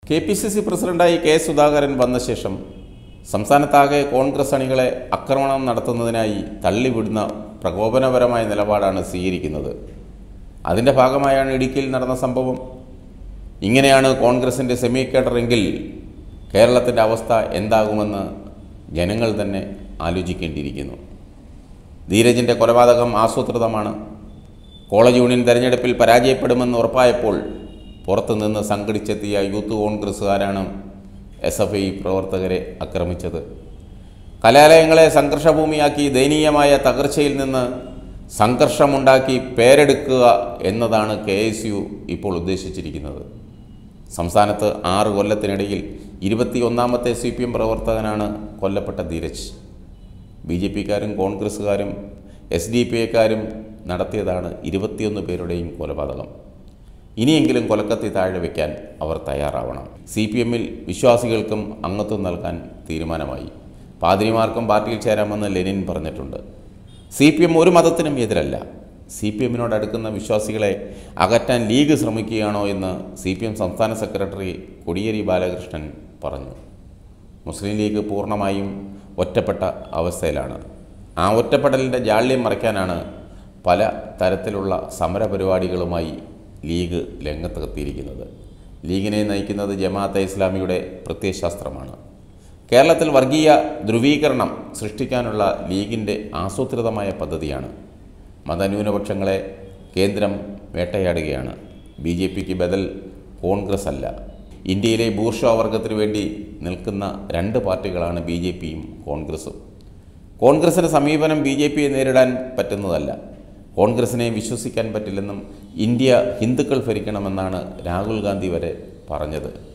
K P C C പ്രസിഡന്റായി K Sudhakaran വന്ന ശേഷം സംസ്ഥാനത്താകെ കോൺഗ്രസ് അണികളെ ആക്രമണം നടത്തുന്നതിനായി തള്ളിവിടുന്ന പ്രകോപനപരമായ നിലപാടാണ് സ്വീകരിക്കുന്നത് അതിൻ്റെ ഭാഗമായാണ് ഇടുക്കിയിൽ നടന്ന സംഭവം ഇങ്ങനെയാണ് കോൺഗ്രസിൻ്റെ സെമി കേഡറെങ്കിൽ കേരളത്തിൻ്റെ അവസ്ഥ എന്താകുമെന്ന് ജനങ്ങൾ തന്നെ ആലോചിക്കേണ്ടിയിരിക്കുന്നു ധീരജിൻ്റെ കൊലപാതകം ആസൂത്രിതമാണ് കോളേജ് യൂണിയൻ തെരഞ്ഞെടുപ്പിൽ പരാജയപ്പെടുമെന്ന് ഉറപ്പായപ്പോൾ പുറത്തുനിന്ന് സംഘടിച്ചെത്തിയ യൂത്ത് കോൺഗ്രസ്സുകാരാണ് എസ് എഫ് ഐ പ്രവർത്തകരെ ആക്രമിച്ചത് കലാലയങ്ങളെ സംഘർഷഭൂമിയാക്കി ദയനീയമായ തകർച്ചയിൽ നിന്ന് സംഘർഷമുണ്ടാക്കി പേരെടുക്കുക എന്നതാണ് കെ എസ് യു ഇപ്പോൾ ഉദ്ദേശിച്ചിരിക്കുന്നത് സംസ്ഥാനത്ത് ആറ് കൊല്ലത്തിനിടയിൽ ഇരുപത്തിയൊന്നാമത്തെ സി പി എം പ്രവർത്തകനാണ് കൊല്ലപ്പെട്ട ധീരജ് ബി ജെ പിക്കാരും കോൺഗ്രസ്സുകാരും എസ് ഡി പി ഐക്കാരും നടത്തിയതാണ് ഇരുപത്തിയൊന്ന് പേരുടെയും കൊലപാതകം ഇനിയെങ്കിലും കൊലക്കത്തി താഴെ വയ്ക്കാൻ അവർ തയ്യാറാവണം സി പി എമ്മിൽ വിശ്വാസികൾക്കും അംഗത്വം നൽകാൻ തീരുമാനമായി പാതിരിമാർക്കും പാർട്ടിയിൽ ചേരാമെന്ന് ലെനിൻ പറഞ്ഞിട്ടുണ്ട് സി പി എം ഒരു മതത്തിനും എതിരല്ല സി പി എമ്മിനോട് അടുക്കുന്ന വിശ്വാസികളെ അകറ്റാൻ ലീഗ് ശ്രമിക്കുകയാണോ എന്ന് സി പി എം സംസ്ഥാന സെക്രട്ടറി കോടിയേരി ബാലകൃഷ്ണൻ പറഞ്ഞു മുസ്ലിം ലീഗ് പൂർണ്ണമായും ഒറ്റപ്പെട്ട അവസ്ഥയിലാണ് ആ ഒറ്റപ്പെടലിൻ്റെ ജാള്യം മറയ്ക്കാനാണ് പല തരത്തിലുള്ള സമരപരിപാടികളുമായി ലീഗ് രംഗത്തെത്തിയിരിക്കുന്നത് ലീഗിനെ നയിക്കുന്നത് ജമാഅത്തെ ഇസ്ലാമിയുടെ പ്രത്യയശാസ്ത്രമാണ് കേരളത്തിൽ വർഗീയ ധ്രുവീകരണം സൃഷ്ടിക്കാനുള്ള ലീഗിൻ്റെ ആസൂത്രിതമായ പദ്ധതിയാണ് മതന്യൂനപക്ഷങ്ങളെ കേന്ദ്രം വേട്ടയാടുകയാണ് ബി ജെ പിക്ക് ബദൽ കോൺഗ്രസ് അല്ല ഇന്ത്യയിലെ ബൂർഷോ വർഗത്തിനു വേണ്ടി നിൽക്കുന്ന രണ്ട് പാർട്ടികളാണ് ബി ജെ പിയും കോൺഗ്രസും കോൺഗ്രസിൻ്റെ സമീപനം ബി ജെ പിയെ നേരിടാൻ പറ്റുന്നതല്ല കോൺഗ്രസിനെ വിശ്വസിക്കാൻ പറ്റില്ലെന്നും ഇന്ത്യ ഹിന്ദുക്കൾ ഭരിക്കണമെന്നാണ് രാഹുൽ ഗാന്ധി വരെ പറഞ്ഞത്